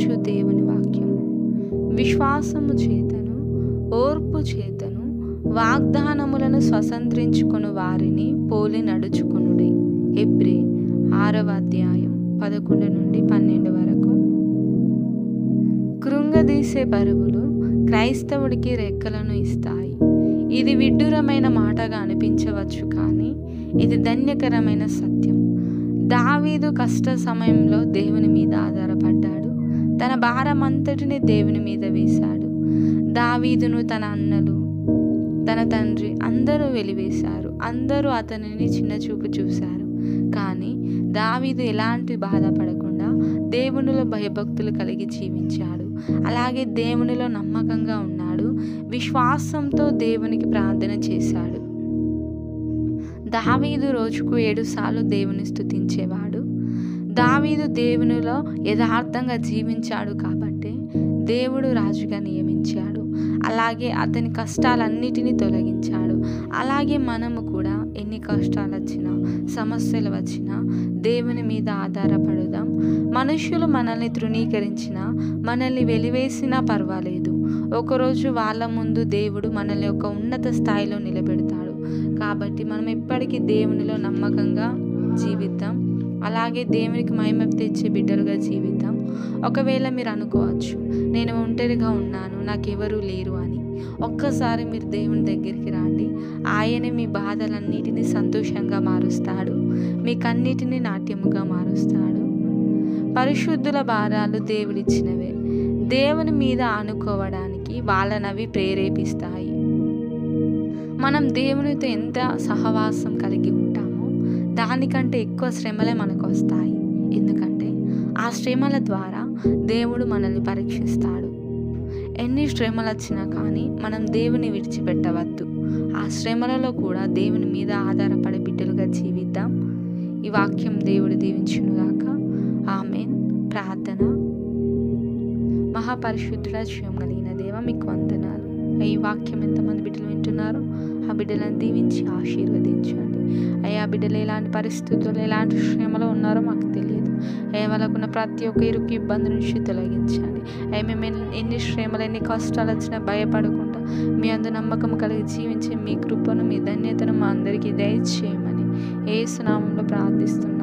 వచ్చు దేవుని వాక్యం విశ్వాసము చేతను ఓర్పు చేతను వాగ్దానములను స్వతంత్రించుకుని వారిని పోలి నడుచుకునుడి ఎబ్రి ఆరవ అధ్యాయం పదకొండు నుండి పన్నెండు వరకు కృంగదీసే బరువులు క్రైస్తవుడికి రెక్కలను ఇస్తాయి ఇది విడ్డూరమైన మాటగా అనిపించవచ్చు కానీ ఇది ధన్యకరమైన సత్యం దావీదు కష్ట సమయంలో దేవుని మీద ఆధారపడ్డాడు తన భారం అంతటిని దేవుని మీద వేశాడు దావీదును తన అన్నలు తన తండ్రి అందరూ వెలివేశారు అందరూ అతనిని చిన్నచూపు చూశారు కానీ దావీదు ఎలాంటి బాధపడకుండా దేవునిలో భయభక్తులు కలిగి జీవించాడు అలాగే దేవునిలో నమ్మకంగా ఉన్నాడు విశ్వాసంతో దేవునికి ప్రార్థన చేశాడు దావీదు రోజుకు ఏడు సార్లు దేవుని స్తుతించేవాడు దావీదు దేవునిలో యథార్థంగా జీవించాడు కాబట్టి దేవుడు రాజుగా నియమించాడు అలాగే అతని కష్టాలన్నిటినీ తొలగించాడు అలాగే మనము కూడా ఎన్ని కష్టాలు వచ్చినా సమస్యలు వచ్చినా దేవుని మీద ఆధారపడుదాం మనుషులు మనల్ని తృణీకరించినా మనల్ని వెలివేసినా పర్వాలేదు ఒకరోజు వాళ్ళ ముందు దేవుడు మనల్ని ఒక ఉన్నత స్థాయిలో నిలబెడతాడు కాబట్టి మనం ఎప్పటికీ దేవునిలో నమ్మకంగా జీవిద్దాం అలాగే దేవునికి మహిమ తెచ్చే బిడ్డలుగా జీవిద్దాం ఒకవేళ మీరు అనుకోవచ్చు నేను ఒంటరిగా ఉన్నాను నాకెవరూ లేరు అని ఒక్కసారి మీరు దేవుని దగ్గరికి రండి ఆయనే మీ బాధలన్నిటినీ సంతోషంగా మారుస్తాడు మీ కన్నిటిని నాట్యముగా మారుస్తాడు పరిశుద్ధుల భారాలు దేవుడిచ్చినవే దేవుని మీద ఆనుకోవడానికి వాళ్ళనవి ప్రేరేపిస్తాయి మనం దేవునితో ఎంత సహవాసం కలిగి ఉంటామో దానికంటే ఎక్కువ శ్రమలే మనకు వస్తాయి ఎందుకంటే ఆ శ్రమల ద్వారా దేవుడు మనల్ని పరీక్షిస్తాడు ఎన్ని శ్రమలు వచ్చినా కానీ మనం దేవుని విడిచిపెట్టవద్దు ఆ శ్రమలలో కూడా దేవుని మీద ఆధారపడే బిడ్డలుగా జీవిద్దాం ఈ వాక్యం దేవుడు దీవించునుగాక ఆమెన్ ప్రార్థన మహాపరిశుద్ధుడ జీవం కలిగిన దేవ మీకు వందనాలు ఈ వాక్యం ఎంతమంది బిడ్డలు వింటున్నారో ఆ బిడ్డలను దీవించి ఆశీర్వదించండి అయ్యా బిడ్డలు ఎలాంటి పరిస్థితుల్లో ఎలాంటి శ్రమలో ఉన్నారో మాకు తెలియదు అయ్యా వాళ్ళకున్న ప్రతి ఒక్క ఇరుకు ఇబ్బంది నుంచి తొలగించండి అయ్యా మేము ఎన్ని- ఎన్ని శ్రమలు ఎన్ని కష్టాలు వచ్చినా భయపడకుండా మీ అందు నమ్మకం కలిగి జీవించే మీ కృపను మీ ధన్యతను మా అందరికీ దయచేయమని ఏ సునామంలో ప్రార్థిస్తున్నాం